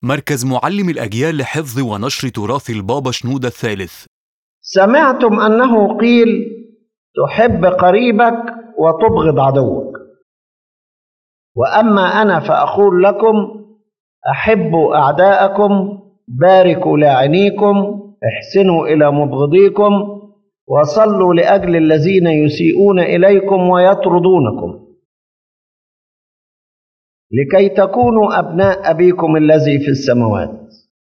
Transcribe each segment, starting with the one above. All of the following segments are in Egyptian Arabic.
مركز معلم الأجيال لحفظ ونشر تراث البابا شنودة الثالث سمعتم انه قيل تحب قريبك وتبغض عدوك واما انا فاقول لكم احبوا اعداءكم باركوا لاعنيكم احسنوا الى مبغضيكم وصلوا لاجل الذين يسيئون اليكم ويطردونكم لكي تكونوا ابناء ابيكم الذي في السماوات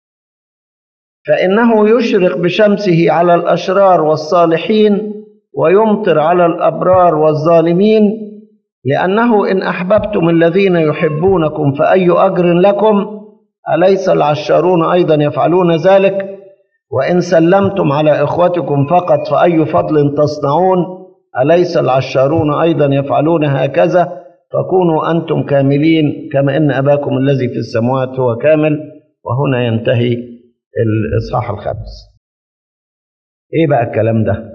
فانه يشرق بشمسه على الاشرار والصالحين ويمطر على الابرار والظالمين لانه ان احببتم الذين يحبونكم فاي اجر لكم اليس العشارون ايضا يفعلون ذلك وان سلمتم على اخوتكم فقط فاي فضل تصنعون اليس العشارون ايضا يفعلون هكذا فكونوا انتم كاملين كما ان اباكم الذي في السماوات هو كامل وهنا ينتهي الاصحاح الخامس ايه بقى الكلام ده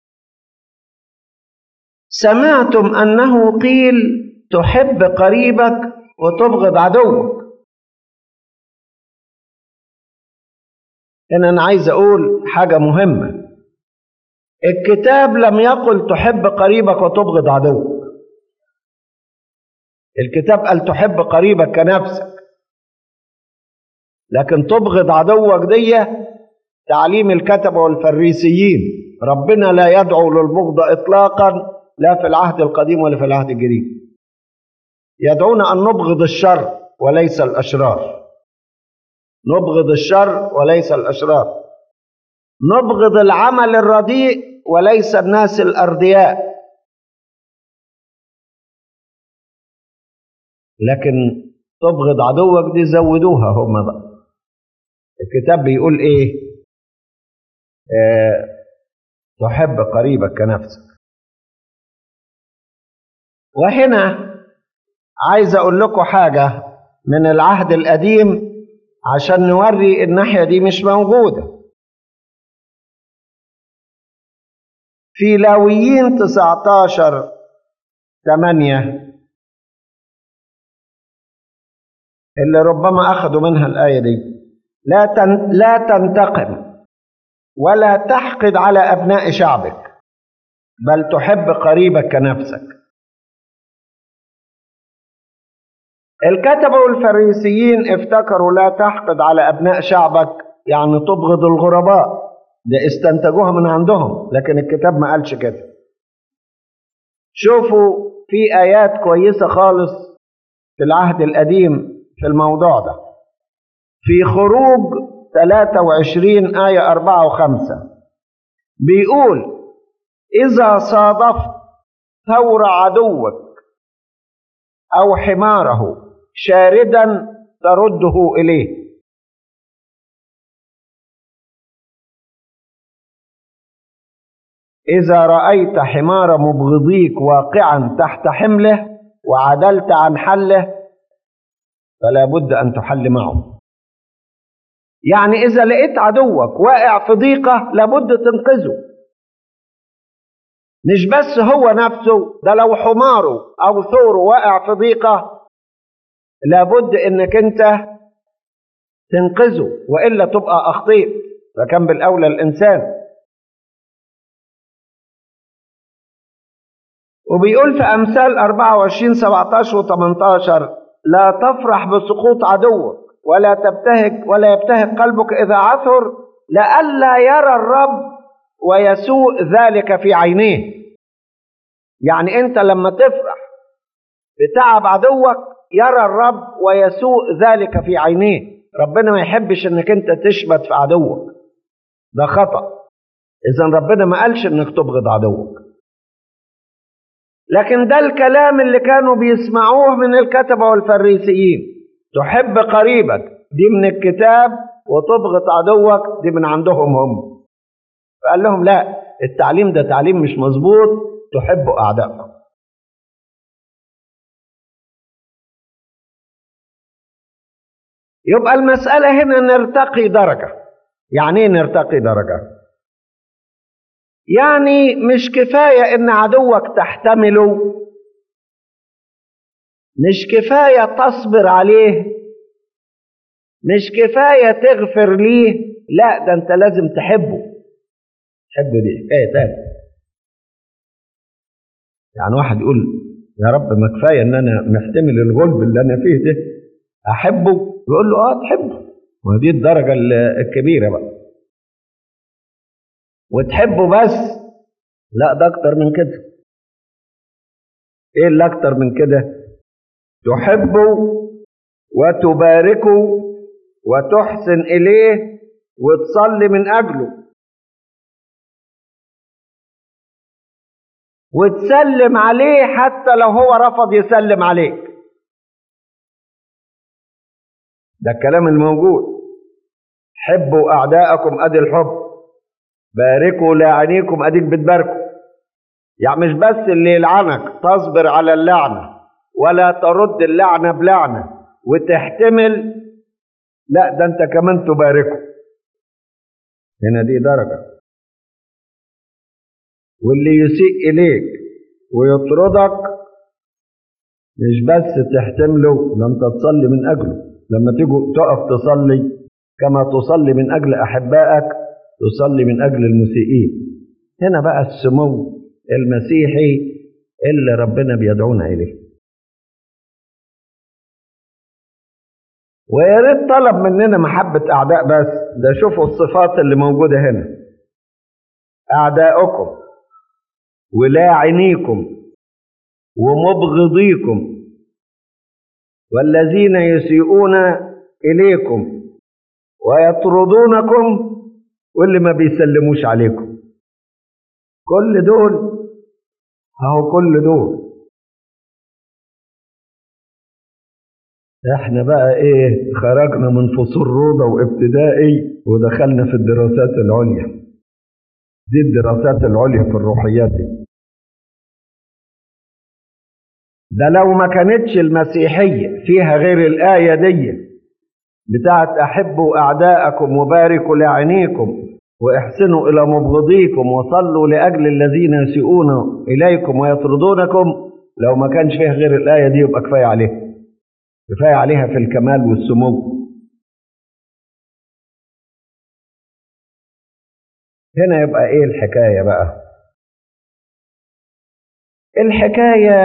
سمعتم انه قيل تحب قريبك وتبغض عدوك هنا انا عايز اقول حاجه مهمه الكتاب لم يقل تحب قريبك وتبغض عدوك الكتاب قال تحب قريبك كنفسك لكن تبغض عدوك دي تعليم الكتبة والفريسيين ربنا لا يدعو للبغض إطلاقا لا في العهد القديم ولا في العهد الجديد يدعونا أن نبغض الشر وليس الأشرار نبغض الشر وليس الأشرار نبغض العمل الرديء وليس الناس الأردياء لكن تبغض عدوك دي زودوها هم بقى الكتاب بيقول ايه آه تحب قريبك كنفسك وهنا عايز اقول لكم حاجه من العهد القديم عشان نوري الناحيه دي مش موجوده في لاويين 19 8 اللي ربما اخذوا منها الايه دي لا تن لا تنتقم ولا تحقد على ابناء شعبك بل تحب قريبك كنفسك الكتبة والفريسيين افتكروا لا تحقد على ابناء شعبك يعني تبغض الغرباء ده استنتجوها من عندهم لكن الكتاب ما قالش كده شوفوا في ايات كويسة خالص في العهد القديم في الموضوع ده في خروج 23 آية 4 و5 بيقول إذا صادفت ثور عدوك أو حماره شاردا ترده إليه إذا رأيت حمار مبغضيك واقعا تحت حمله وعدلت عن حله فلا بد أن تحل معه يعني إذا لقيت عدوك واقع في ضيقة لابد تنقذه مش بس هو نفسه ده لو حماره أو ثوره واقع في ضيقة لابد إنك أنت تنقذه وإلا تبقى أخطيت فكان بالأولى الإنسان وبيقول في أمثال 24 17 و 18 لا تفرح بسقوط عدوك ولا تبتهج ولا يبتهج قلبك إذا عثر لئلا يرى الرب ويسوء ذلك في عينيه يعني أنت لما تفرح بتعب عدوك يرى الرب ويسوء ذلك في عينيه ربنا ما يحبش انك انت تشمت في عدوك ده خطأ اذا ربنا ما قالش انك تبغض عدوك لكن ده الكلام اللي كانوا بيسمعوه من الكتبة والفريسيين تحب قريبك دي من الكتاب وتبغض عدوك دي من عندهم هم فقال لهم لا التعليم ده تعليم مش مظبوط تحبوا أعدائكم يبقى المسألة هنا نرتقي درجة يعني ايه نرتقي درجة يعني مش كفاية ان عدوك تحتمله مش كفاية تصبر عليه مش كفاية تغفر ليه لا ده انت لازم تحبه تحبه دي حكاية تانية يعني واحد يقول يا رب ما كفاية ان انا محتمل الغلب اللي انا فيه ده احبه يقول له اه تحبه ودي الدرجة الكبيرة بقى وتحبه بس لا ده اكتر من كده ايه اللي اكتر من كده تحبه وتباركه وتحسن اليه وتصلي من اجله وتسلم عليه حتى لو هو رفض يسلم عليك ده الكلام الموجود حبوا اعداءكم ادي الحب باركوا لاعنيكم اديك بتباركوا يعني مش بس اللي يلعنك تصبر على اللعنه ولا ترد اللعنه بلعنه وتحتمل لا ده انت كمان تباركه هنا دي درجه واللي يسيء اليك ويطردك مش بس تحتمله ده انت تصلي من اجله لما تيجي تقف تصلي كما تصلي من اجل احبائك تصلي من اجل المسيئين هنا بقى السمو المسيحي اللي ربنا بيدعونا اليه ويا ريت طلب مننا محبة أعداء بس ده شوفوا الصفات اللي موجودة هنا أعداؤكم ولاعنيكم ومبغضيكم والذين يسيئون إليكم ويطردونكم واللي ما بيسلموش عليكم كل دول اهو كل دول احنا بقى ايه خرجنا من فصول روضه وابتدائي ودخلنا في الدراسات العليا دي الدراسات العليا في الروحيات دي ده لو ما كانتش المسيحية فيها غير الآية دي بتاعت أحبوا أعداءكم وباركوا لعينيكم واحسنوا إلى مبغضيكم وصلوا لأجل الذين يسيئون إليكم ويطردونكم لو ما كانش فيها غير الآية دي يبقى كفاية عليها كفاية عليها في الكمال والسمو هنا يبقى إيه الحكاية بقى الحكاية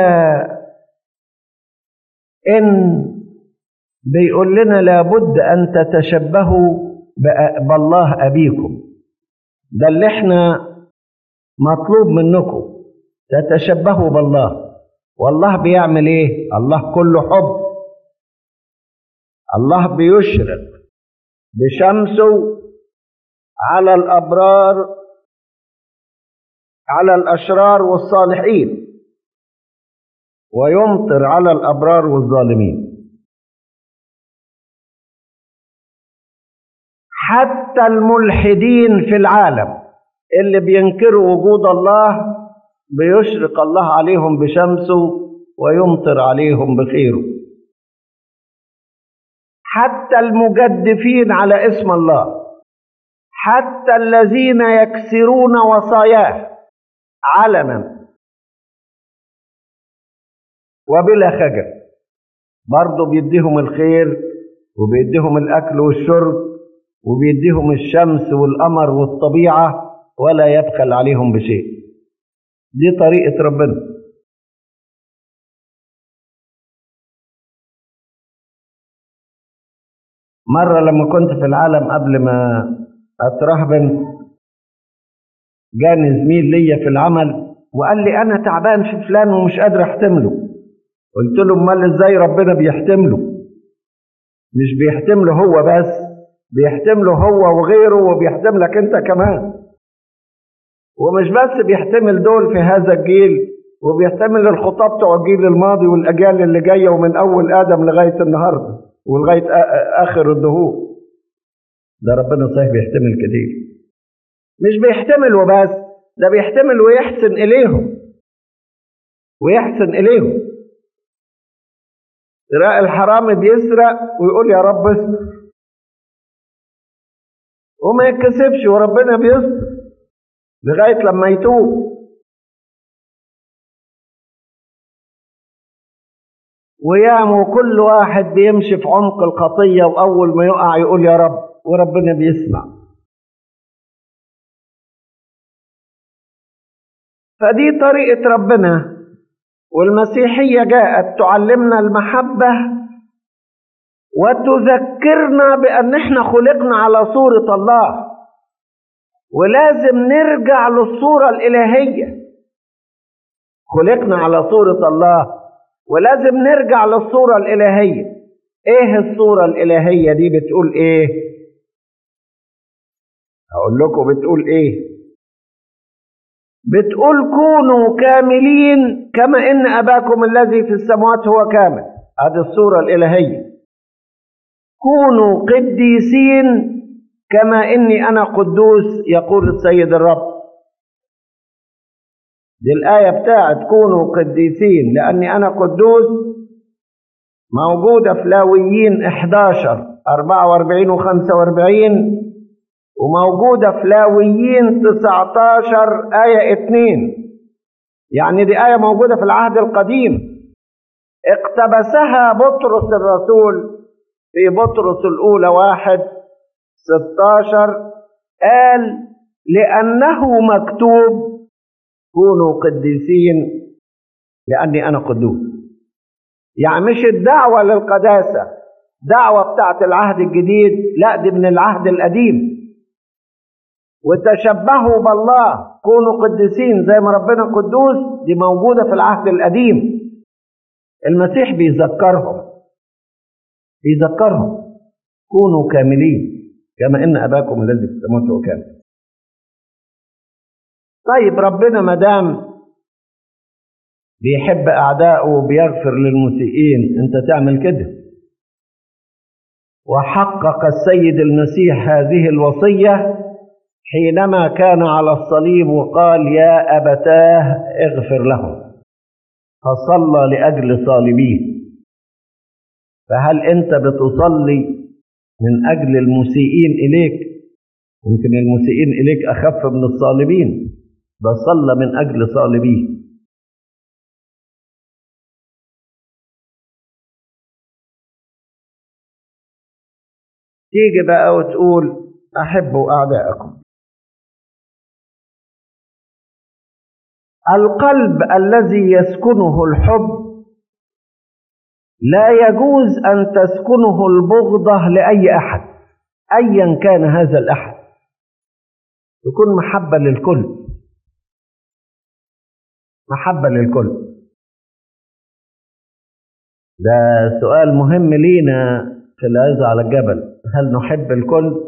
إن بيقول لنا لابد أن تتشبهوا بالله أبيكم ده اللي احنا مطلوب منكم تتشبهوا بالله والله بيعمل ايه الله كله حب الله بيشرق بشمسه على الأبرار على الأشرار والصالحين ويمطر على الأبرار والظالمين حتى الملحدين في العالم اللي بينكروا وجود الله بيشرق الله عليهم بشمسه ويمطر عليهم بخيره حتى المجدفين على اسم الله حتى الذين يكسرون وصاياه علنا وبلا خجل برضه بيديهم الخير وبيديهم الاكل والشرب وبيديهم الشمس والقمر والطبيعه ولا يبخل عليهم بشيء دي طريقه ربنا مرة لما كنت في العالم قبل ما أترهبن جاني زميل ليا في العمل وقال لي أنا تعبان في فلان ومش قادر أحتمله قلت له أمال إزاي ربنا بيحتمله مش بيحتمله هو بس بيحتمله هو وغيره وبيحتملك أنت كمان ومش بس بيحتمل دول في هذا الجيل وبيحتمل الخطاب بتوع الجيل الماضي والأجيال اللي جاية ومن أول آدم لغاية النهارده ولغايه اخر الدهور ده ربنا صحيح بيحتمل كتير مش بيحتمل وبس ده بيحتمل ويحسن اليهم ويحسن اليهم تلاقي الحرامي بيسرق ويقول يا رب استر وما يتكسفش وربنا بيستر لغايه لما يتوب وياما كل واحد بيمشي في عمق الخطية وأول ما يقع يقول يا رب وربنا بيسمع فدي طريقة ربنا والمسيحية جاءت تعلمنا المحبة وتذكرنا بأن احنا خلقنا على صورة الله ولازم نرجع للصورة الإلهية خلقنا على صورة الله ولازم نرجع للصورة الإلهية ايه الصورة الإلهية دي بتقول ايه اقول لكم بتقول ايه بتقول كونوا كاملين كما ان اباكم الذي في السماوات هو كامل هذه الصورة الإلهية كونوا قديسين كما اني انا قدوس يقول السيد الرب دي الآية بتاعت كونوا قديسين لأني أنا قدوس موجودة في لاويين 11 44 و 45 وموجودة في لاويين 19 آية 2 يعني دي آية موجودة في العهد القديم اقتبسها بطرس الرسول في بطرس الأولى واحد 16 قال لأنه مكتوب كونوا قديسين لأني أنا قدوس يعني مش الدعوة للقداسة دعوة بتاعت العهد الجديد لا دي من العهد القديم وتشبهوا بالله كونوا قديسين زي ما ربنا قدوس دي موجودة في العهد القديم المسيح بيذكرهم بيذكرهم كونوا كاملين كما ان اباكم الذي في السماوات هو كامل طيب ربنا ما دام بيحب اعدائه وبيغفر للمسيئين انت تعمل كده وحقق السيد المسيح هذه الوصيه حينما كان على الصليب وقال يا ابتاه اغفر لهم فصلى لاجل صالبيه فهل انت بتصلي من اجل المسيئين اليك يمكن المسيئين اليك اخف من الصالبين ده صلى من أجل صالبيه تيجي بقى وتقول أحبوا أعداءكم القلب الذي يسكنه الحب لا يجوز أن تسكنه البغضة لأي أحد أيا كان هذا الأحد تكون محبة للكل محبة للكل ده سؤال مهم لينا في العزة على الجبل هل نحب الكل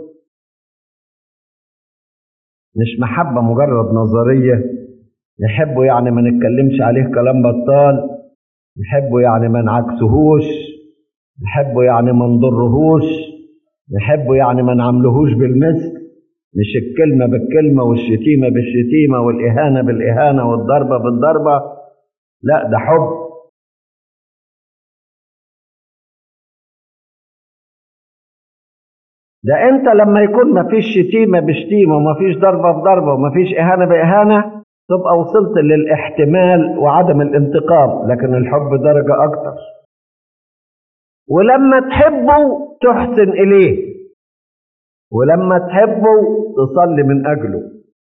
مش محبة مجرد نظرية نحبه يعني ما نتكلمش عليه كلام بطال نحبه يعني ما نعكسهوش نحبه يعني ما نضرهوش نحبه يعني ما نعملهوش بالمثل مش الكلمة بالكلمة والشتيمة بالشتيمة والإهانة بالإهانة والضربة بالضربة لا ده حب ده انت لما يكون مفيش شتيمة بشتيمة ومفيش ضربة بضربة ومفيش إهانة بإهانة تبقى وصلت للاحتمال وعدم الانتقام لكن الحب درجة أكتر ولما تحبه تحسن إليه ولما تحبه تصلي من أجله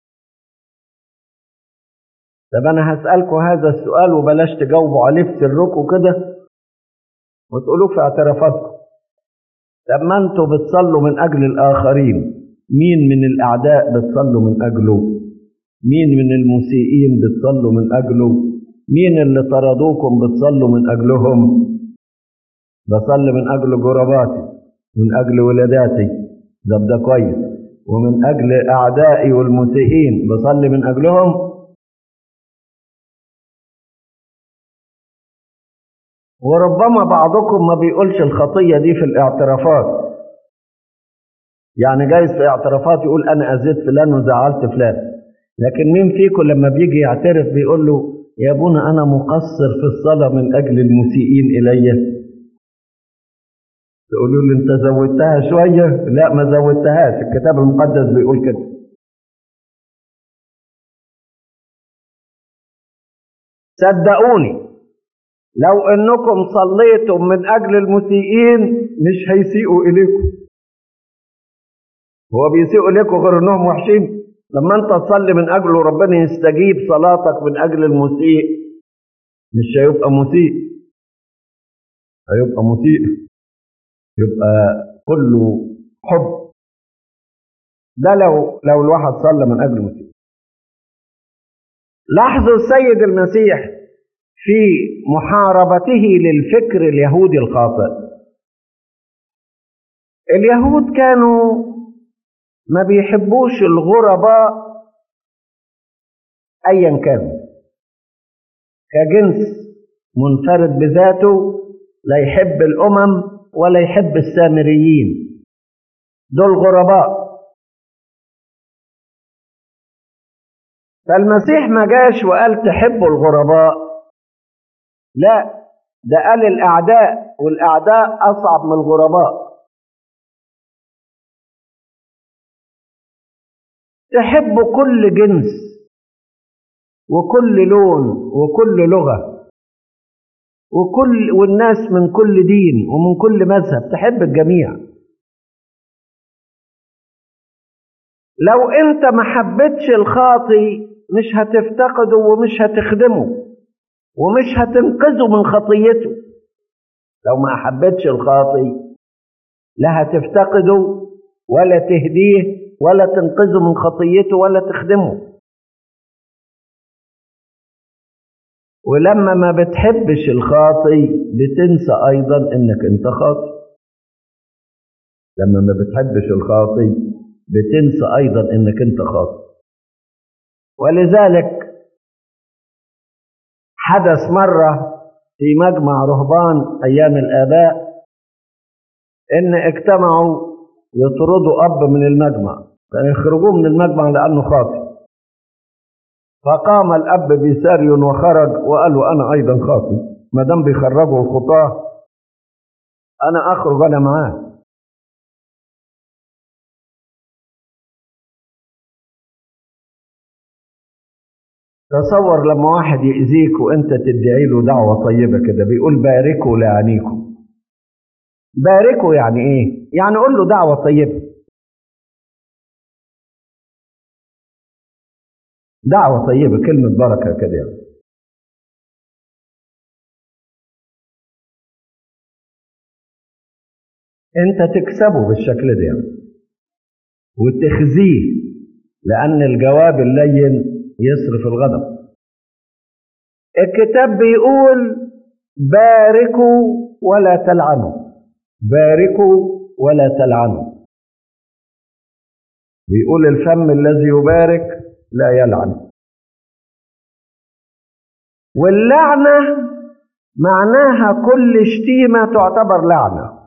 طب أنا هسألكم هذا السؤال وبلاش تجاوبوا عليه في سركم كده وتقولوه في اعترافاتكم طب ما انتوا بتصلوا من أجل الآخرين مين من الأعداء بتصلوا من أجله مين من المسيئين بتصلوا من أجله مين اللي طردوكم بتصلوا من أجلهم بصلي من أجل جرباتي من أجل ولاداتي ده ده كويس ومن أجل أعدائي والمسيئين بصلي من أجلهم وربما بعضكم ما بيقولش الخطية دي في الاعترافات يعني جايز في اعترافات يقول أنا أذيت فلان وزعلت فلان لكن مين فيكم لما بيجي يعترف بيقول له يا ابونا أنا مقصر في الصلاة من أجل المسيئين إلي تقولوا لي أنت زودتها شوية لا ما زودتهاش الكتاب المقدس بيقول كده صدقوني لو انكم صليتم من اجل المسيئين مش هيسيئوا اليكم هو بيسيئوا اليكم غير انهم وحشين لما انت تصلي من اجله ربنا يستجيب صلاتك من اجل المسيء مش هيبقى مسيء هيبقى مسيء يبقى كله حب ده لو لو الواحد صلى من اجل المسيح لاحظوا السيد المسيح في محاربته للفكر اليهودي الخاطئ اليهود كانوا ما بيحبوش الغرباء ايا كانوا كجنس منفرد بذاته لا يحب الامم ولا يحب السامريين دول غرباء فالمسيح ما جاش وقال تحبوا الغرباء لا ده قال الاعداء والاعداء اصعب من الغرباء تحبوا كل جنس وكل لون وكل لغه وكل والناس من كل دين ومن كل مذهب تحب الجميع لو انت ما حبيتش الخاطي مش هتفتقده ومش هتخدمه ومش هتنقذه من خطيته لو ما حبيتش الخاطي لا هتفتقده ولا تهديه ولا تنقذه من خطيته ولا تخدمه ولما ما بتحبش الخاطي بتنسى ايضا انك انت خاطي لما ما بتحبش الخاطي بتنسى ايضا انك انت خاطي ولذلك حدث مره في مجمع رهبان ايام الاباء ان اجتمعوا يطردوا اب من المجمع كانوا يخرجوه من المجمع لانه خاطي فقام الاب بسري وخرج وقال له انا ايضا خاطي ما دام بيخرجوا الخطاه انا اخرج انا معاه تصور لما واحد يأذيك وانت تدعي له دعوة طيبة كده بيقول باركوا لعنيكم باركوا يعني ايه يعني قول له دعوة طيبة دعوة طيبة كلمة بركة كده يعني. انت تكسبه بالشكل ده يعني. وتخزيه لأن الجواب اللين يصرف الغضب الكتاب بيقول باركوا ولا تلعنوا باركوا ولا تلعنوا بيقول الفم الذي يبارك لا يلعن واللعنة معناها كل شتيمة تعتبر لعنة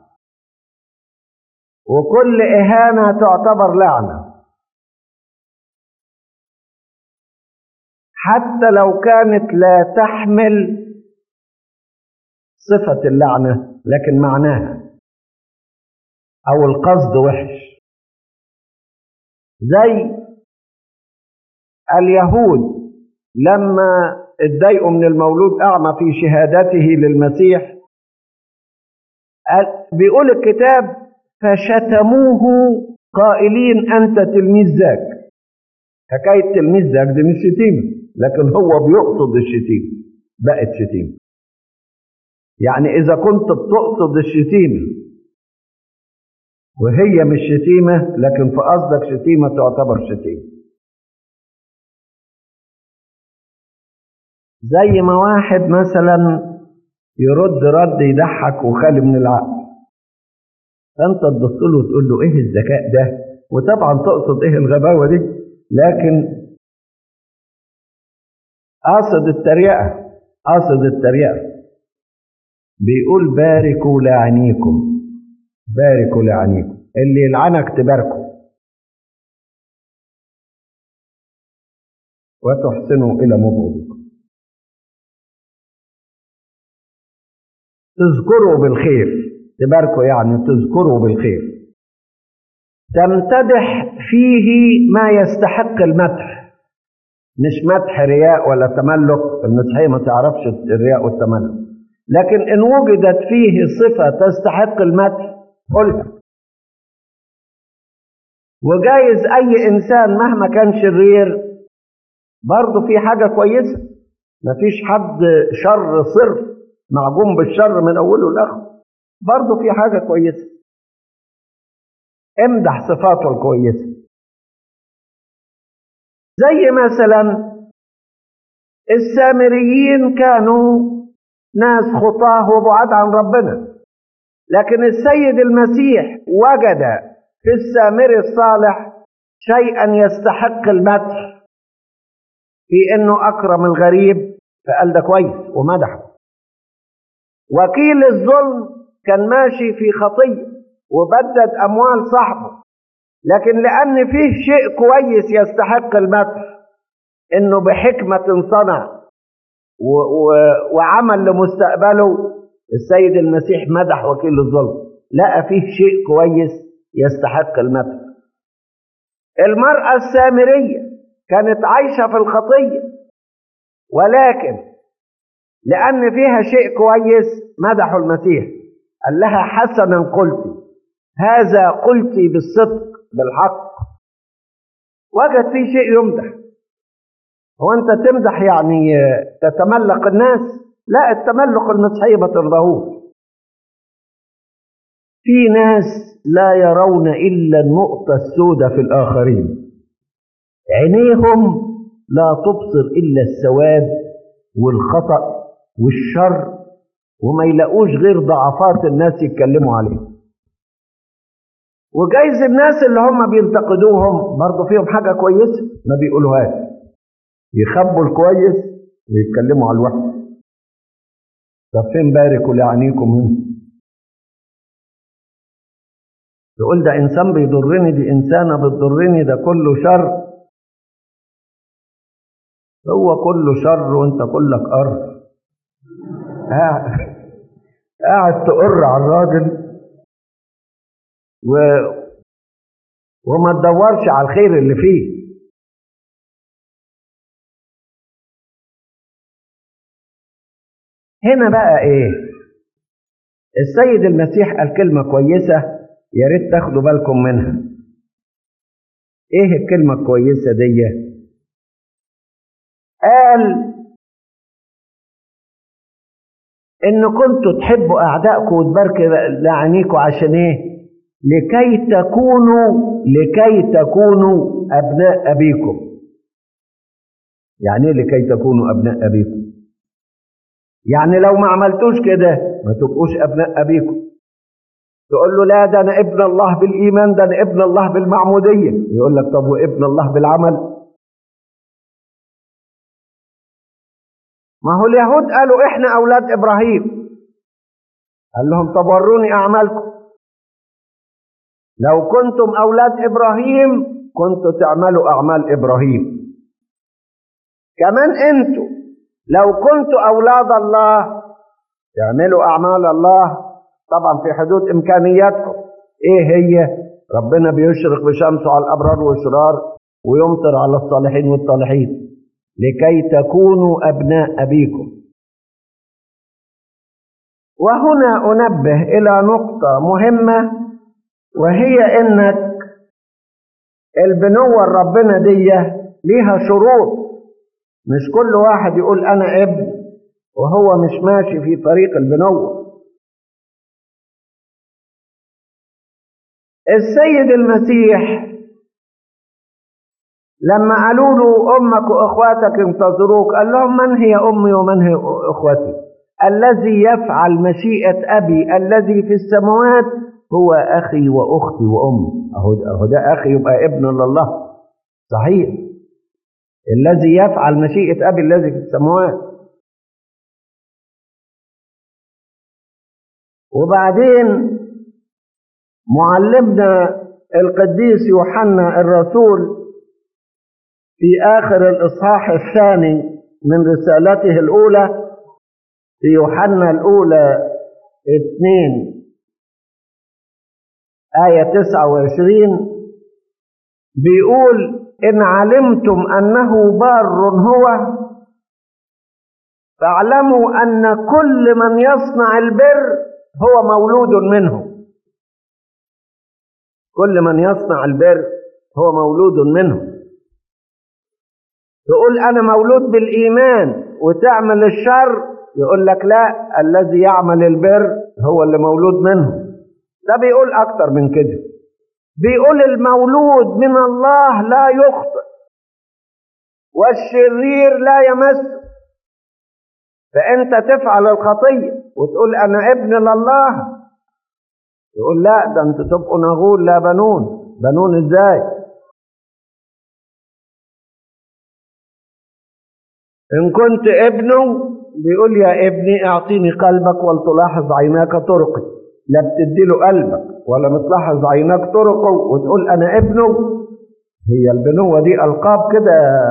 وكل إهانة تعتبر لعنة حتى لو كانت لا تحمل صفة اللعنة لكن معناها أو القصد وحش زي اليهود لما اتضايقوا من المولود أعمى في شهادته للمسيح بيقول الكتاب فشتموه قائلين أنت تلميذ ذاك حكاية تلميذ ذاك دي مش شتيمة لكن هو بيقصد الشتيمة بقت شتيمة يعني إذا كنت بتقصد الشتيمة وهي مش شتيمة لكن في قصدك شتيمة تعتبر شتيمة زي ما واحد مثلا يرد رد يضحك وخالي من العقل فانت تبص له وتقول له ايه الذكاء ده وطبعا تقصد ايه الغباوه دي لكن قاصد التريقه قاصد التريقه بيقول باركوا لعنيكم باركوا لعنيكم اللي يلعنك تباركه وتحسنوا الى مبغضكم تذكروا بالخير تباركوا يعني تذكروا بالخير تمتدح فيه ما يستحق المدح مش مدح رياء ولا تملك المسيحية ما تعرفش الرياء والتملك لكن إن وجدت فيه صفة تستحق المدح قلها وجايز أي إنسان مهما كان شرير برضه في حاجة كويسة مفيش حد شر صرف معجون بالشر من أوله لآخره برضه في حاجة كويسة امدح صفاته الكويسة زي مثلا السامريين كانوا ناس خطاه وبعاد عن ربنا لكن السيد المسيح وجد في السامري الصالح شيئا يستحق المدح في انه اكرم الغريب فقال ده كويس ومدحه وكيل الظلم كان ماشي في خطيه وبدد اموال صاحبه لكن لان فيه شيء كويس يستحق المدح انه بحكمه صنع و و وعمل لمستقبله السيد المسيح مدح وكيل الظلم لقى فيه شيء كويس يستحق المدح المرأة السامرية كانت عايشة في الخطية ولكن لأن فيها شيء كويس مدحوا المسيح قال لها حسنا قلت هذا قلت بالصدق بالحق وجد فيه شيء يمدح هو أنت تمدح يعني تتملق الناس لا التملق المسيحية ما ترضاهوش في ناس لا يرون إلا النقطة السوداء في الآخرين عينيهم لا تبصر إلا السواد والخطأ والشر وما يلاقوش غير ضعفات الناس يتكلموا عليه وجايز الناس اللي هم بينتقدوهم برضه فيهم حاجة كويسة ما بيقولوهاش يخبوا الكويس ويتكلموا على الوحش طب فين باركوا لعنيكم هنا تقول ده انسان بيضرني دي انسانه بتضرني ده كله شر هو كله شر وانت كلك قر قاعد قاعد تقر على الراجل و وما تدورش على الخير اللي فيه هنا بقى ايه السيد المسيح قال كلمه كويسه يا ريت تاخدوا بالكم منها ايه الكلمه الكويسه دي قال ان كنتوا تحبوا اعدائكم وتباركوا لعنيكم عشان ايه لكي تكونوا لكي تكونوا ابناء ابيكم يعني ايه لكي تكونوا ابناء ابيكم يعني لو ما عملتوش كده ما تبقوش ابناء ابيكم تقول له لا ده انا ابن الله بالايمان ده انا ابن الله بالمعموديه يقول لك طب وابن الله بالعمل ما هو اليهود قالوا احنا اولاد ابراهيم قال لهم طب وروني اعمالكم لو كنتم اولاد ابراهيم كنتوا تعملوا اعمال ابراهيم كمان انتوا لو كنتوا اولاد الله تعملوا اعمال الله طبعا في حدود امكانياتكم ايه هي ربنا بيشرق بشمسه على الابرار والاشرار ويمطر على الصالحين والطالحين لكي تكونوا ابناء ابيكم وهنا انبه الى نقطه مهمه وهي انك البنوه ربنا دي ليها شروط مش كل واحد يقول انا ابن وهو مش ماشي في طريق البنوه السيد المسيح لما قالوا له امك واخواتك انتظروك قال لهم من هي امي ومن هي اخوتي الذي يفعل مشيئه ابي الذي في السماوات هو اخي واختي وامي اهو ده اخي يبقى ابن لله صحيح الذي يفعل مشيئه ابي الذي في السماوات وبعدين معلمنا القديس يوحنا الرسول في آخر الإصحاح الثاني من رسالته الأولى في يوحنا الأولى اثنين آية تسعة وعشرين بيقول إن علمتم أنه بار هو فاعلموا أن كل من يصنع البر هو مولود منه كل من يصنع البر هو مولود منه تقول أنا مولود بالإيمان وتعمل الشر يقول لك لا الذي يعمل البر هو اللي مولود منه ده بيقول أكتر من كده بيقول المولود من الله لا يخطئ والشرير لا يمس فأنت تفعل الخطية وتقول أنا ابن لله يقول لا ده أنت تبقوا نغول لا بنون بنون إزاي إن كنت ابنه بيقول يا ابني اعطيني قلبك ولتلاحظ عيناك طرقي لا بتديله قلبك ولا بتلاحظ عيناك طرقه وتقول انا ابنه هي البنوة دي القاب كده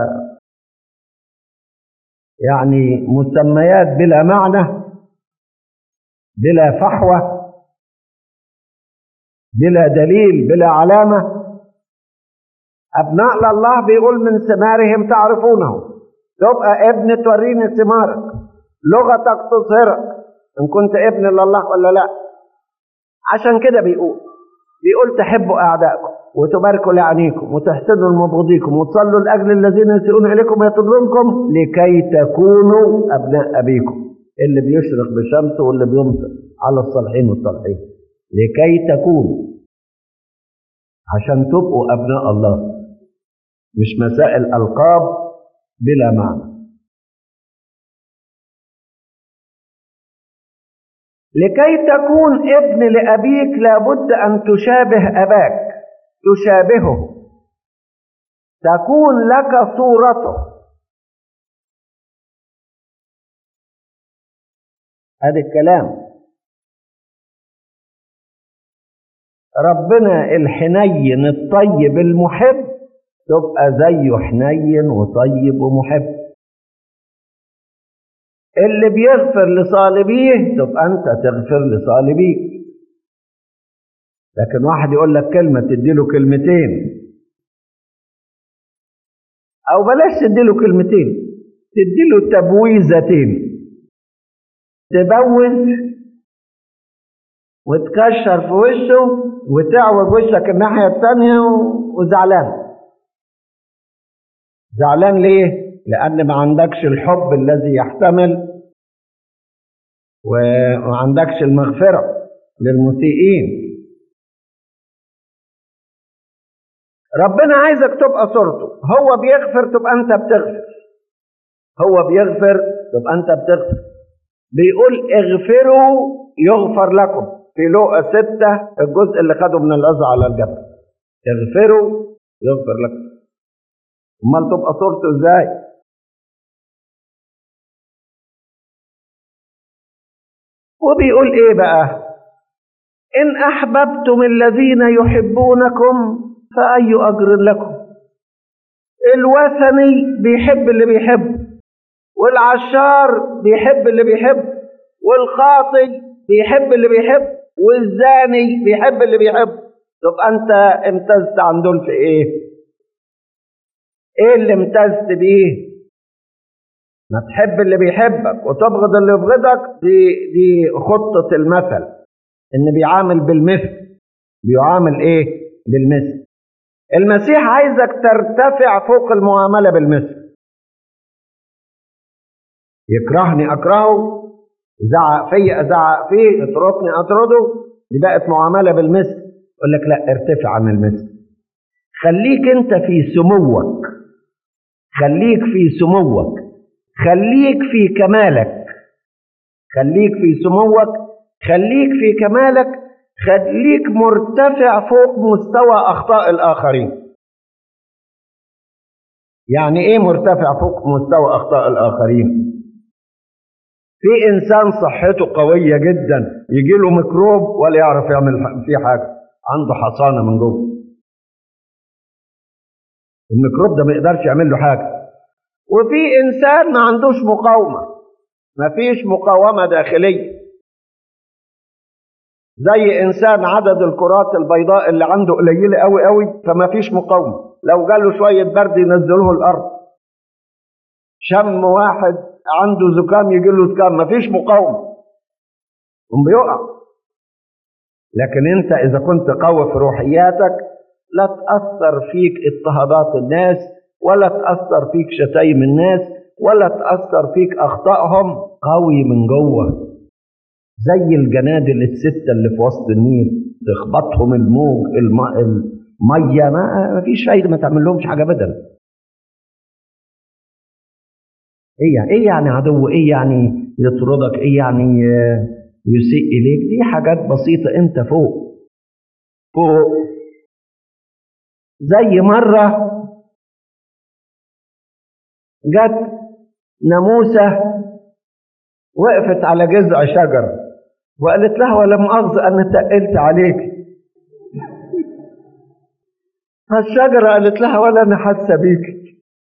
يعني مسميات بلا معنى بلا فحوى بلا دليل بلا علامة أبناء الله بيقول من ثمارهم تعرفونه تبقى ابن توريني ثمارك لغتك تظهرك ان كنت ابن لله ولا لا عشان كده بيقول بيقول تحبوا اعدائكم وتباركوا لعنيكم وتحسنوا لمبغضيكم وتصلوا لاجل الذين يسيئون اليكم ويطردونكم لكي تكونوا ابناء ابيكم اللي بيشرق بشمسه واللي بيمطر على الصالحين والصالحين لكي تكونوا عشان تبقوا ابناء الله مش مسائل القاب بلا معنى لكي تكون ابن لأبيك لابد أن تشابه أباك تشابهه تكون لك صورته هذا الكلام ربنا الحنين الطيب المحب تبقى زيه حنين وطيب ومحب اللي بيغفر لصالبيه تبقى انت تغفر لصالبيه لكن واحد يقول لك كلمة تديله كلمتين او بلاش تديله كلمتين تديله تبويزتين تبوز وتكشر في وشه وتعوج وشك الناحية التانية وزعلان زعلان ليه؟ لأن ما عندكش الحب الذي يحتمل وما عندكش المغفرة للمسيئين ربنا عايزك تبقى صورته هو بيغفر تبقى أنت بتغفر هو بيغفر تبقى أنت بتغفر بيقول اغفروا يغفر لكم في لوقا ستة الجزء اللي خده من العظة على الجبل اغفروا يغفر لكم امال تبقى صورته ازاي وبيقول ايه بقى ان احببتم الذين يحبونكم فاي اجر لكم الوثني بيحب اللي بيحب والعشار بيحب اللي بيحب والخاطي بيحب اللي بيحب والزاني بيحب اللي بيحب تبقى انت امتزت عن دول في ايه ايه اللي امتزت بيه ما تحب اللي بيحبك وتبغض اللي يبغضك دي دي خطة المثل ان بيعامل بالمثل بيعامل ايه بالمثل المسيح عايزك ترتفع فوق المعاملة بالمثل يكرهني اكرهه زعق فيا ازعق فيه اطردني اطرده دي بقت معاملة بالمثل يقول لك لا ارتفع عن المثل خليك انت في سموك خليك في سموك خليك في كمالك خليك في سموك خليك في كمالك خليك مرتفع فوق مستوى اخطاء الاخرين يعني ايه مرتفع فوق مستوى اخطاء الاخرين في انسان صحته قويه جدا يجي له ميكروب ولا يعرف يعمل فيه حاجه عنده حصانه من جوه الميكروب ده ما يقدرش يعمل له حاجه وفي انسان ما عندوش مقاومه ما فيش مقاومه داخليه زي انسان عدد الكرات البيضاء اللي عنده قليله قوي قوي فما فيش مقاومه لو جاله شويه برد ينزله الارض شم واحد عنده زكام يجي له زكام مفيش مقاومة قوم بيقع لكن انت اذا كنت قوي في روحياتك لا تأثر فيك اضطهادات الناس ولا تأثر فيك شتايم الناس ولا تأثر فيك أخطائهم قوي من جوه زي الجنادل الستة اللي في وسط النيل تخبطهم الموج الم... المية ما فيش فايدة ما تعمل لهمش حاجة بدل ايه يعني ايه يعني عدو ايه يعني يطردك ايه يعني يسيء اليك دي حاجات بسيطة انت فوق فوق زي مرة جت ناموسة وقفت على جذع شجرة وقالت لها ولا مؤاخذة أنا تقلت عليك فالشجرة قالت لها ولا أنا حاسة بيك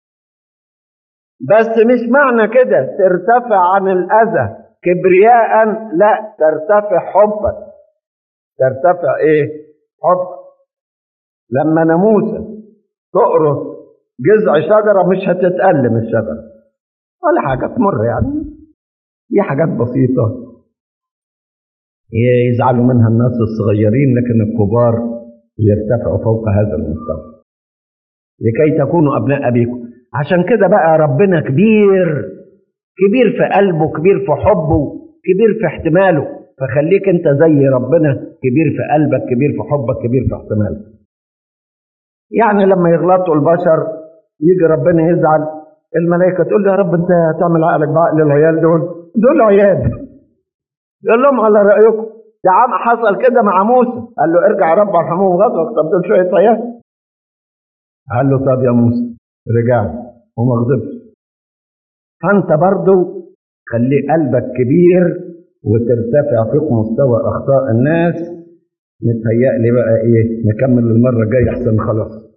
بس مش معنى كده ترتفع عن الأذى كبرياء لا ترتفع حبا ترتفع ايه حب لما ناموسة تقرص جذع شجرة مش هتتألم الشجرة ولا حاجة تمر يعني دي حاجات بسيطة يزعلوا منها الناس الصغيرين لكن الكبار يرتفعوا فوق هذا المستوى لكي تكونوا أبناء أبيكم عشان كده بقى ربنا كبير كبير في قلبه كبير في حبه كبير في احتماله فخليك انت زي ربنا كبير في قلبك كبير في حبك كبير في احتمالك يعني لما يغلطوا البشر يجي ربنا يزعل الملائكة تقول له يا رب انت هتعمل عقلك بعقل العيال دول دول عيال يقول لهم على رأيكم ده عم حصل كده مع موسى قال له ارجع يا رب ارحمهم غضبك طب دول شوية عيال قال له طب يا موسى رجعت وما غضبش فانت برضو خلي قلبك كبير وترتفع فوق مستوى اخطاء الناس متهيألي بقى ايه نكمل المره الجايه احسن خلاص